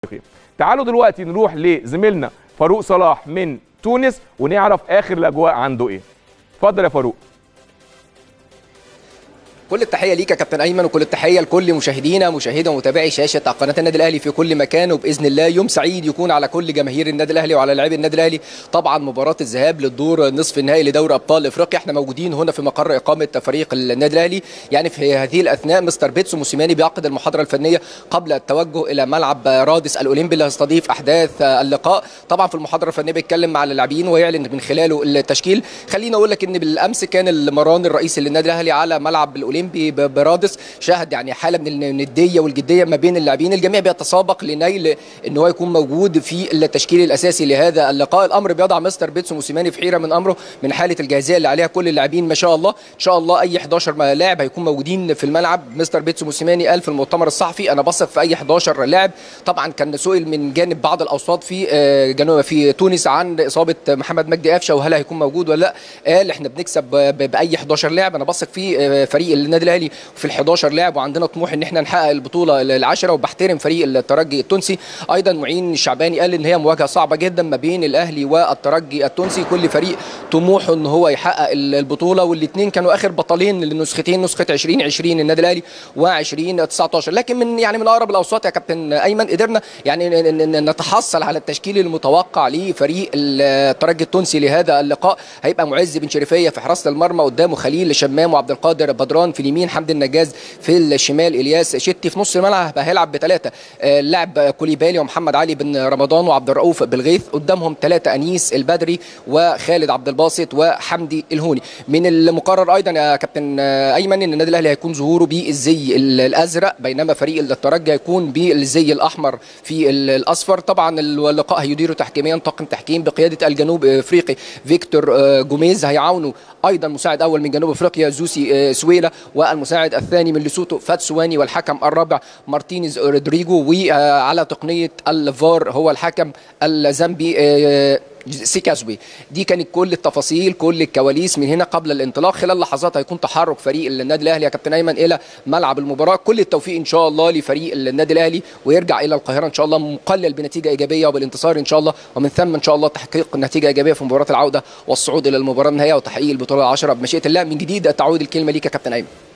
تعالوا دلوقتي نروح لزميلنا فاروق صلاح من تونس ونعرف اخر الاجواء عنده ايه اتفضل يا فاروق كل التحيه ليك يا كابتن ايمن وكل التحيه لكل مشاهدينا مشاهدة ومتابعي شاشه قناه النادي الاهلي في كل مكان وباذن الله يوم سعيد يكون على كل جماهير النادي الاهلي وعلى لاعبي النادي الاهلي طبعا مباراه الذهاب للدور نصف النهائي لدوري ابطال افريقيا احنا موجودين هنا في مقر اقامه فريق النادي الاهلي يعني في هذه الاثناء مستر بيتسو موسيماني بيعقد المحاضره الفنيه قبل التوجه الى ملعب رادس الاولمبي اللي هيستضيف احداث اللقاء طبعا في المحاضره الفنيه بيتكلم مع اللاعبين ويعلن من خلاله التشكيل خليني اقول لك ان بالامس كان المران الرئيسي للنادي الاهلي على ملعب الاولمبي برادس شهد يعني حاله من النديه والجديه ما بين اللاعبين الجميع بيتسابق لنيل ان هو يكون موجود في التشكيل الاساسي لهذا اللقاء الامر بيضع مستر بيتسو موسيماني في حيره من امره من حاله الجاهزيه اللي عليها كل اللاعبين ما شاء الله ان شاء الله اي 11 لاعب هيكون موجودين في الملعب مستر بيتسو موسيماني قال في المؤتمر الصحفي انا بثق في اي 11 لاعب طبعا كان سئل من جانب بعض الاوساط في جنوب في تونس عن اصابه محمد مجدي قفشه وهل هيكون موجود ولا لا قال احنا بنكسب باي 11 لاعب انا بثق في فريق النادي الاهلي في ال 11 لاعب وعندنا طموح ان احنا نحقق البطوله العاشره وبحترم فريق الترجي التونسي ايضا معين الشعباني قال ان هي مواجهه صعبه جدا ما بين الاهلي والترجي التونسي كل فريق طموحه ان هو يحقق البطوله والاثنين كانوا اخر بطلين للنسختين نسخه 2020 النادي الاهلي و20 19 لكن من يعني من اقرب الاوساط يا كابتن ايمن قدرنا يعني نتحصل على التشكيل المتوقع لفريق الترجي التونسي لهذا اللقاء هيبقى معز بن شريفيه في حراسه المرمى قدامه خليل شمام وعبد القادر بدران في اليمين حمدي النجاز في الشمال الياس شتي في نص الملعب هيلعب بثلاثه اللاعب كوليبالي ومحمد علي بن رمضان وعبد الرؤوف بالغيث قدامهم ثلاثه انيس البدري وخالد عبد الباسط وحمدي الهوني من المقرر ايضا يا كابتن ايمن ان النادي الاهلي هيكون ظهوره بالزي الازرق بينما فريق الترجي هيكون بالزي الاحمر في الاصفر طبعا اللقاء هيديره تحكيميا طاقم تحكيم بقياده الجنوب افريقي فيكتور جوميز هيعاونوا ايضا مساعد اول من جنوب افريقيا زوسي سويلا والمساعد الثاني من لسوتو فاتسواني والحكم الرابع مارتينيز رودريجو وعلى تقنيه الفار هو الحكم الزامبي سيكازوي دي كانت كل التفاصيل كل الكواليس من هنا قبل الانطلاق خلال لحظات هيكون تحرك فريق النادي الاهلي يا كابتن ايمن الى ملعب المباراه كل التوفيق ان شاء الله لفريق النادي الاهلي ويرجع الى القاهره ان شاء الله مقلل بنتيجه ايجابيه وبالانتصار ان شاء الله ومن ثم ان شاء الله تحقيق نتيجه ايجابيه في مباراه العوده والصعود الى المباراه النهائيه وتحقيق البطوله العشره بمشيئه الله من جديد تعود الكلمه ليك يا كابتن ايمن